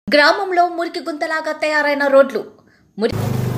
గ్రామంలో మురికి గుంతలాగా తయారైన రోడ్లు మురి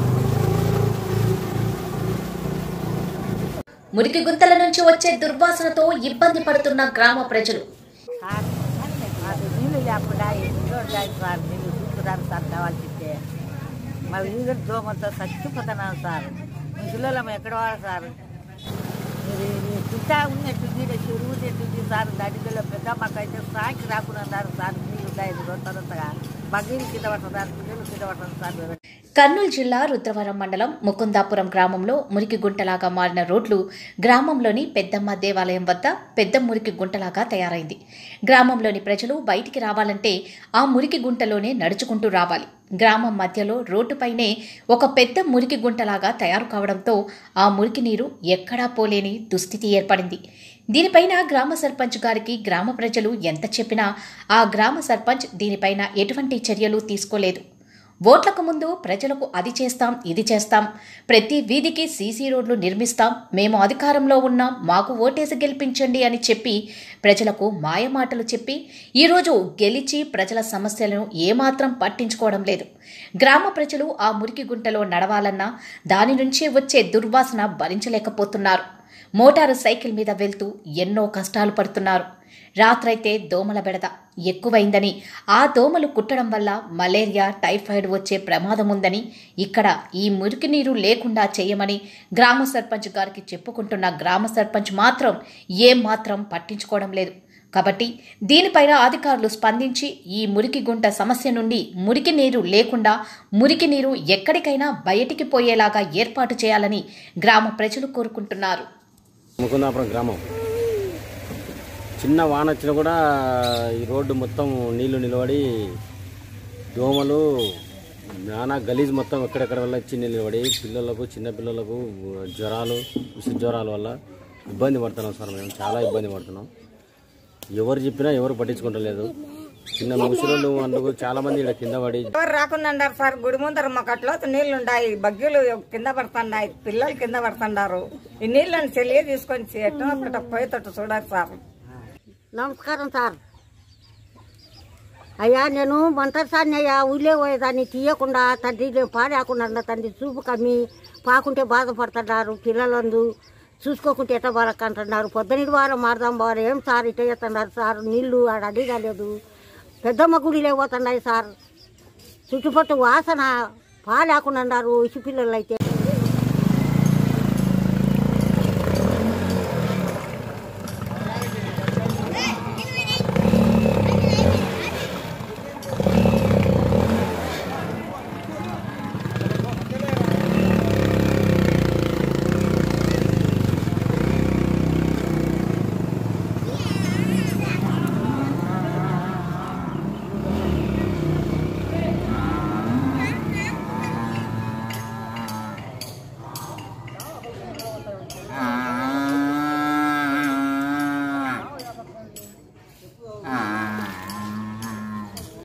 మురికి గుంతల నుంచి వచ్చే దుర్వాసనతో ఇబ్బంది పడుతున్న గ్రామ ప్రజలు సార్ మాకు నీళ్ళు లేకుండా ఎన్నో ఉన్నాయి సార్ నీళ్ళు చూపుతారు సార్ కావాల్సిందే మా వీధులు దోమలతో చచ్చిపోతున్నాం సార్ మీ పిల్లలు ఎక్కడ వాడు సార్ మీరు మీరు తింటా ఉన్నట్టుంది చెరువు ఉన్నట్టుంది సార్ దాంట్లో పెద్ద మాకైతే సాకి రాకుండా ఉన్నారు సార్ నీళ్ళు ఉన్నాయి రొంత రొంతగా బగ్గీలు కింద పడుతున్నారు పిల్లలు కింద పడుతున్నారు సార్ కర్నూలు జిల్లా రుద్రవరం మండలం ముకుందాపురం గ్రామంలో మురికి గుంటలాగా మారిన రోడ్లు గ్రామంలోని పెద్దమ్మ దేవాలయం వద్ద పెద్ద మురికి గుంటలాగా తయారైంది గ్రామంలోని ప్రజలు బయటికి రావాలంటే ఆ మురికి గుంటలోనే నడుచుకుంటూ రావాలి గ్రామం మధ్యలో రోడ్డుపైనే ఒక పెద్ద మురికి గుంటలాగా తయారు కావడంతో ఆ మురికి నీరు ఎక్కడా పోలేని దుస్థితి ఏర్పడింది దీనిపైన గ్రామ సర్పంచ్ గారికి గ్రామ ప్రజలు ఎంత చెప్పినా ఆ గ్రామ సర్పంచ్ దీనిపైన ఎటువంటి చర్యలు తీసుకోలేదు ఓట్లకు ముందు ప్రజలకు అది చేస్తాం ఇది చేస్తాం ప్రతి వీధికి సీసీ రోడ్లు నిర్మిస్తాం మేము అధికారంలో ఉన్నాం మాకు ఓటేసి గెలిపించండి అని చెప్పి ప్రజలకు మాయమాటలు చెప్పి ఈరోజు గెలిచి ప్రజల సమస్యలను ఏమాత్రం పట్టించుకోవడం లేదు గ్రామ ప్రజలు ఆ మురికి గుంటలో నడవాలన్నా దాని నుంచి వచ్చే దుర్వాసన భరించలేకపోతున్నారు మోటారు సైకిల్ మీద వెళ్తూ ఎన్నో కష్టాలు పడుతున్నారు రాత్రైతే దోమల బెడద ఎక్కువైందని ఆ దోమలు కుట్టడం వల్ల మలేరియా టైఫాయిడ్ వచ్చే ప్రమాదం ఉందని ఇక్కడ ఈ మురికి నీరు లేకుండా చేయమని గ్రామ సర్పంచ్ గారికి చెప్పుకుంటున్న గ్రామ సర్పంచ్ మాత్రం ఏం మాత్రం పట్టించుకోవడం లేదు కాబట్టి దీనిపైన అధికారులు స్పందించి ఈ మురికి గుంట సమస్య నుండి మురికి నీరు లేకుండా మురికి నీరు ఎక్కడికైనా బయటికి పోయేలాగా ఏర్పాటు చేయాలని గ్రామ ప్రజలు కోరుకుంటున్నారు ముకుందాపురం గ్రామం చిన్న వాన వచ్చినా కూడా ఈ రోడ్డు మొత్తం నీళ్లు నిలబడి దోమలు నానా గలీజ్ మొత్తం ఎక్కడెక్కడ వల్ల వచ్చి నిలబడి పిల్లలకు చిన్న పిల్లలకు జ్వరాలు విసు జ్వరాల వల్ల ఇబ్బంది పడుతున్నాం సార్ మేము చాలా ఇబ్బంది పడుతున్నాం ఎవరు చెప్పినా ఎవరు పట్టించుకుంటలేదు చిన్న ముసలు అందుకు చాలా మంది ఇక్కడ కింద పడి ఎవరు రాకుండా ఉన్నారు సార్ గుడి ముందర మాకట్లో నీళ్లు ఉన్నాయి బగ్గీలు కింద పడుతున్నాయి పిల్లలు కింద పడుతున్నారు ఈ నీళ్ళని చెల్లి తీసుకొని ఎట్లా పోయేటట్టు చూడాలి సార్ నమస్కారం సార్ అయ్యా నేను మంటసాన్ని అయ్యా ఊళ్ళే పోయేదాన్ని తీయకుండా తండ్రి నేను పాడేకుండా తండ్రి చూపు కమ్మి పాకుంటే బాధపడుతున్నారు పిల్లలందు చూసుకోకుంటే ఎట్ట బాలకంటున్నారు పొద్దునటి వారం మారదాం బారు ఏం సార్ ఇట్ట చేస్తున్నారు సార్ నీళ్లు ఆడ అడిగలేదు పెద్దమ్మ గుడిలే పోతున్నాయి సార్ చుట్టుపక్కల వాసన పాలేకుండా ఉన్నారు ఇసు పిల్లలు అయితే